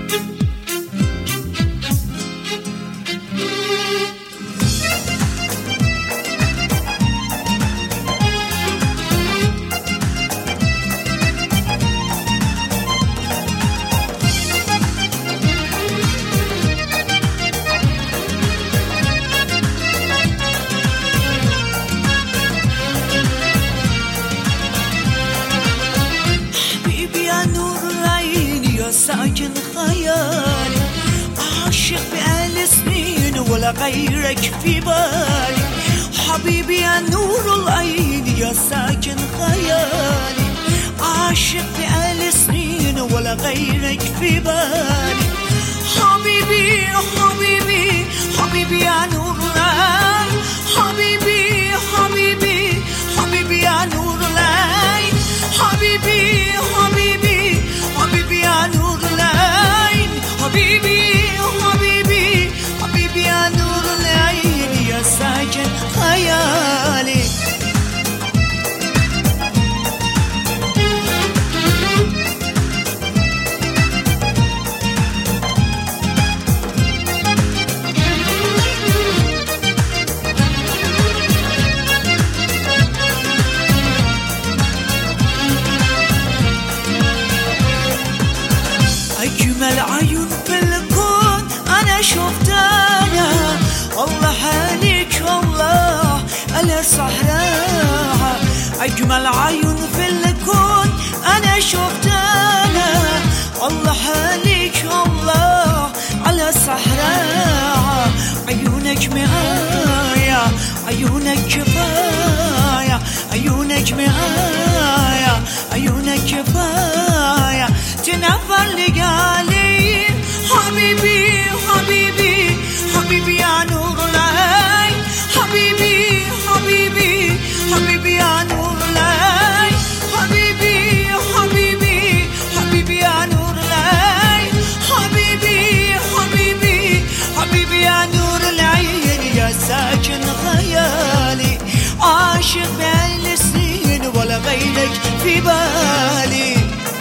حبيبي يا نور العين يا ساكن خيالي عاشق بقالي سنين ولا غيرك في بالي حبيبي يا نور العين يا ساكن خيالي عاشق بقالي سنين ولا غيرك في بالي حبيبي حبيبي حبيبي يا نور العين حبيبي حبيبي حبيبي يا نور العين حبيبي حبيبي حبيبي يا نور العين حبيبي حبيبي حبيبي يا نور العين يا ساكن خيالي أجمل عيون في الكون أنا شفتها الله عليك الله على صحراها أجمل عيون في الكون أنا شفتها الله عليك الله على صحراها عيونك معايا عيونك كفاية عيونك معايا عيونك كفاية تنفر لقالي حبيبي حبيبي حبيبي يا نور العين حبيبي حبيبي حبيبي يا نور العين حبيبي حبيبي حبيبي يا نور العين حبيبي حبيبي حبيبي يا نور العين يا ساكن خيالي عاشق بين السنين ولا غيرك في بالي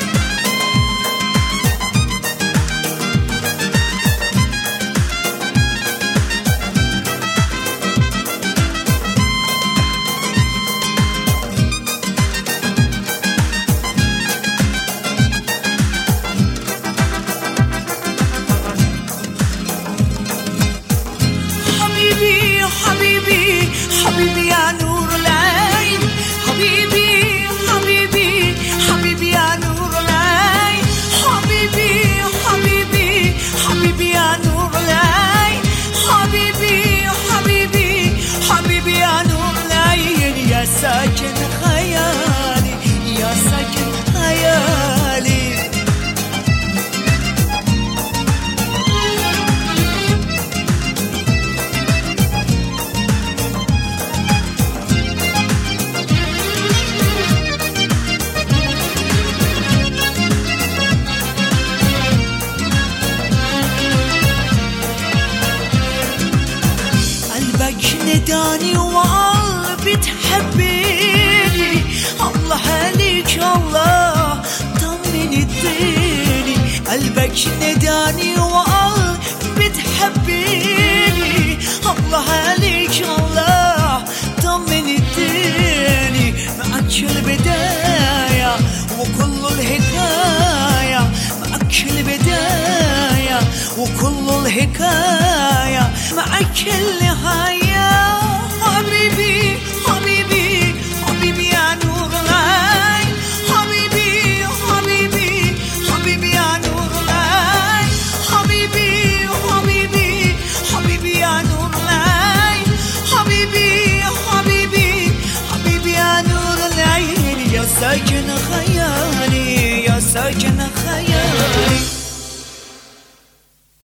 حبيبي حبيبي حبيبي يا نور العين حبيبي حبيبي حبيبي يا نور العين حبيبي حبيبي حبيبي يا نور العين حبيبي حبيبي حبيبي يا نور العين يا ساكن خيالي يا ساكن خيالي قلبك نداني وقلبي تحبيني الله عليك الله طمن الديني قلبك نداني وقلبي تحبيني الله عليك الله طمن الديني معك البداية وكل الحكاية معك البداية وكل الحكاية معك النهاية حبيبي حبيبي حبيبي يا نور العين حبيبي حبيبي حبيبي يا نور العين حبيبي حبيبي حبيبي يا نور العين حبيبي حبيبي حبيبي يا نور العين يا ساكن خيالي يا ساكن خيالي